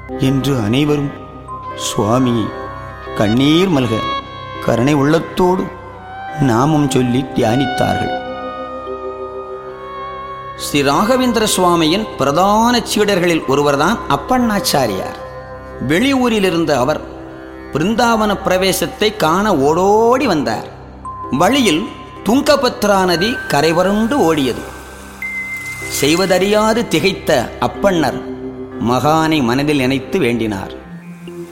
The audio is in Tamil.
என்று அனைவரும் சுவாமியை கண்ணீர் மல்க கருணை உள்ளத்தோடு நாமம் சொல்லி தியானித்தார்கள் ஸ்ரீ ராகவேந்திர சுவாமியின் பிரதான சீடர்களில் ஒருவர்தான் அப்பண்ணாச்சாரியார் வெளியூரிலிருந்த அவர் பிருந்தாவன பிரவேசத்தை காண ஓடோடி வந்தார் வழியில் துங்கபத்ரா நதி கரைவருண்டு ஓடியது செய்வதறியாது திகைத்த அப்பண்ணர் மகானை மனதில் நினைத்து வேண்டினார்